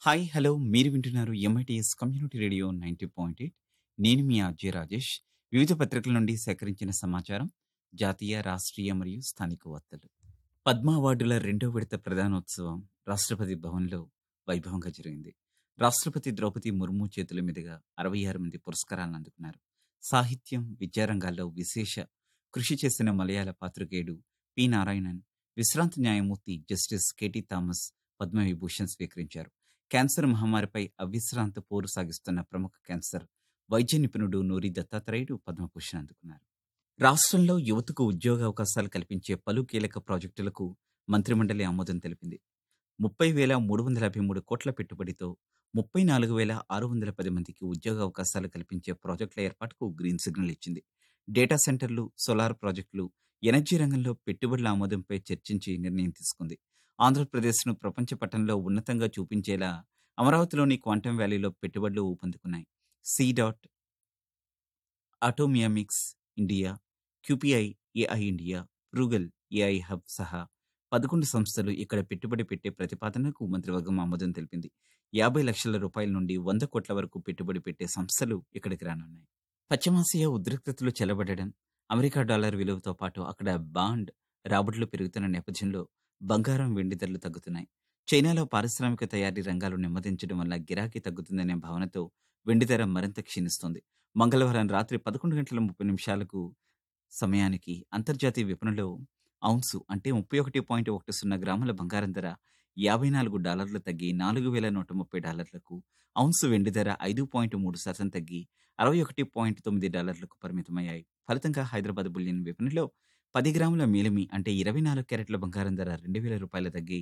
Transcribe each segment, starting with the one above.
Hi! Hello! మీరు వింటున్నారు MITS community radio 90.8 నేను మీ ఆర్‌జే రాజేష్. వివిధ పత్రికల నుండి సేకరించిన సమాచారం, జాతీయ, రాష్ట్రీయ మరియు స్థానిక వార్తలు. పద్మ అవార్డుల రెండో విడత ప్రదానోత్సవం రాష్ట్రపతి భవన్‌లో వైభవంగా జరిగింది. రాష్ట్రపతి ద్రౌపది ముర్ము చేతుల మీదుగా 66 మంది పురస్కారాలను అందుకున్నారు. సాహిత్యం, విద్యా రంగాల్లో విశేష కృషి చేసిన మలయాళ పాత్రికేయుడు పి. నారాయణన్, విశ్రాంత న్యాయమూర్తి జస్టిస్ కె.టి. థామస్ పద్మవిభూషణ్ స్వీకరించారు. క్యాన్సర్ మహమ్మారిపై అవిశ్రాంత పోరు సాగిస్తున్న ప్రముఖ క్యాన్సర్ వైద్య నిపుణుడు నూరి దత్తాత్రేయుడు పద్మభూషణ్ అందుకున్నారు. రాష్ట్రంలో యువతకు ఉద్యోగావకాశాలు కల్పించే పలు కీలక ప్రాజెక్టులకు మంత్రిమండలి ఆమోదం తెలిపింది. 30,353 కోట్ల పెట్టుబడితో 34,610 మందికి ఉద్యోగావకాశాలు కల్పించే ప్రాజెక్టుల ఏర్పాటుకు గ్రీన్ సిగ్నల్ ఇచ్చింది. డేటా సెంటర్లు, సోలార్ ప్రాజెక్టులు, ఎనర్జీ రంగంలో పెట్టుబడుల ఆమోదంపై చర్చించి నిర్ణయం తీసుకుంది. ఆంధ్రప్రదేశ్‌ను ప్రపంచ పటంలో ఉన్నతంగా చూపించేలా అమరావతిలోని క్వాంటమ్ వ్యాలీలో పెట్టుబడులు ఊపందుకున్నాయి. సి డాట్ ఆటోమియామిక్స్ India, QPI, AI India, frugal AI hub సహా 11 సంస్థలు ఇక్కడ పెట్టుబడి పెట్టే ప్రతిపాదనకు మంత్రివర్గం ఆమోదం తెలిపింది. 50 లక్షల రూపాయల నుండి 100 కోట్ల వరకు పెట్టుబడి పెట్టే సంస్థలు ఇక్కడికి రానున్నాయి. పశ్చిమాసియా ఉద్రిక్తతలు చెలబడడం, అమెరికా డాలర్ విలువతో పాటు అక్కడ బాండ్ రాబడులు పెరుగుతున్న నేపథ్యంలో బంగారం, వెండి ధరలు తగ్గుతున్నాయి. చైనాలో పారిశ్రామిక తయారీ రంగాలు నెమ్మదించడం వల్ల గిరాకీ తగ్గుతుందనే భావనతో వెండి ధర మరింత క్షీణిస్తోంది. మంగళవారం రాత్రి 11 గంటల 30 నిమిషాలకు సమయానికి అంతర్జాతీయ విపణిలో ఔన్సు అంటే 31.10 గ్రాముల బంగారం ధర 54 డాలర్లు తగ్గి 4,130 డాలర్లకు, ఔన్సు వెండి ధర 5.3 శాతం తగ్గి 61.9 డాలర్లకు పరిమితమయ్యాయి. ఫలితంగా హైదరాబాద్ బులియన్ విపణిలో 10 గ్రాముల మేలిమి అంటే 24 క్యారెట్ల బంగారం ధర 2,000 రూపాయలు తగ్గి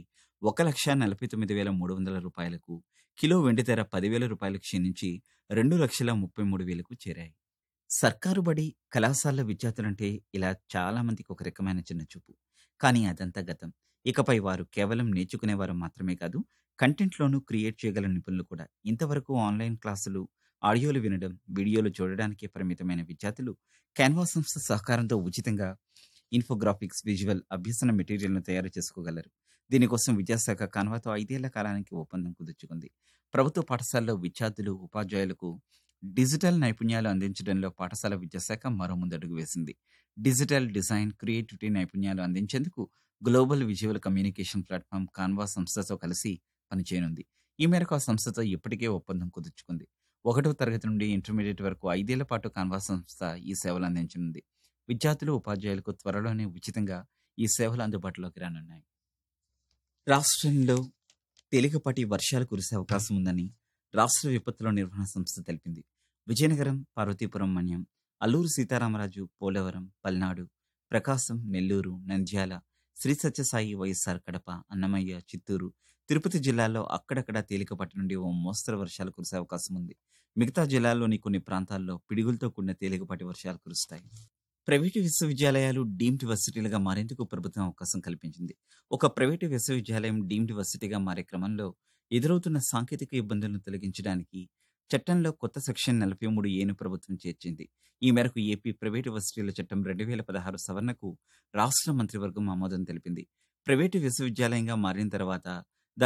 1,49,300 రూపాయలకు, కిలో వెండి ధర 10,000 రూపాయలు క్షీణించి 2,33,000కు చేరాయి. సర్కారు బడి, కళాశాలల విద్యార్థులంటే ఇలా చాలా మందికి ఒక రకమైన చిన్నచూపు. కానీ అదంతా గతం. ఇకపై వారు కేవలం నేర్చుకునేవారు మాత్రమే కాదు, కంటెంట్‌లోనూ క్రియేట్ చేయగల నిపుణులు కూడా. ఇంతవరకు ఆన్‌లైన్ క్లాసులు, ఆడియోలు వినడం, వీడియోలు చూడడానికే పరిమితమైన విద్యార్థులు కాన్వా సంస్థ సహకారంతో ఉచితంగా ఇన్ఫోగ్రాఫిక్స్, విజువల్ అభ్యసన మెటీరియల్‌ను తయారు చేసుకోగలరు. దీనికోసం విద్యాశాఖ కాన్వాతో ఐదేళ్ల కాలానికి ఒప్పందం కుదుర్చుకుంది. ప్రభుత్వ పాఠశాలల్లో విద్యార్థులు, ఉపాధ్యాయులకు డిజిటల్ నైపుణ్యాలు అందించడంలో పాఠశాల విద్యాశాఖ మరో ముందడుగు వేసింది. డిజిటల్ డిజైన్, క్రియేటివిటీ నైపుణ్యాలు అందించేందుకు global visual communication platform Canva సంస్థతో కలిసి పనిచేయనుంది. ఈ మేరకు ఆ సంస్థతో ఇప్పటికే ఒప్పందం కుదుర్చుకుంది. ఒకటో తరగతి నుండి ఇంటర్మీడియట్ వరకు ఐదేళ్ల పాటు కాన్వా సంస్థ ఈ సేవలు అందించనుంది. విద్యార్థులు, ఉపాధ్యాయులకు త్వరలోనే ఉచితంగా ఈ సేవలు అందుబాటులోకి రానున్నాయి. రాష్ట్రంలో తేలికపాటి వర్షాలు కురిసే అవకాశం ఉందని రాష్ట్ర విపత్తుల నిర్వహణ సంస్థ తెలిపింది. విజయనగరం, పార్వతీపురం మన్యం, అల్లూరు సీతారామరాజు, పోలవరం, పల్నాడు, ప్రకాశం, నెల్లూరు, నంద్యాల, శ్రీ సత్యసాయి వైఎస్సార్ కడప, అన్నమయ్య, చిత్తూరు, తిరుపతి జిల్లాల్లో అక్కడక్కడ తేలికపాటి నుండి ఓ మోస్తరు వర్షాలు కురిసే అవకాశం ఉంది. మిగతా జిల్లాల్లోని కొన్ని ప్రాంతాల్లో పిడుగులతో కూడిన తేలికపాటి వర్షాలు కురుస్తాయి. ప్రైవేటు విశ్వవిద్యాలయాలు డీమ్డ్ వర్సిటీలుగా మారేందుకు ప్రభుత్వం అవకాశం కల్పించింది. ఒక ప్రైవేటు విశ్వవిద్యాలయం డీమ్డ్ వర్సిటీగా మారే క్రమంలో ఎదురవుతున్న సాంకేతిక ఇబ్బందులను తొలగించడానికి చట్టంలో కొత్త సెక్షన్ 43ఏను ప్రభుత్వం చేర్చింది. ఈ మేరకు ఏపీ ప్రైవేటు వర్సిటీల చట్టం 2016 సవరణకు రాష్ట్ర మంత్రివర్గం ఆమోదం తెలిపింది. ప్రైవేటు విశ్వవిద్యాలయంగా మారిన తర్వాత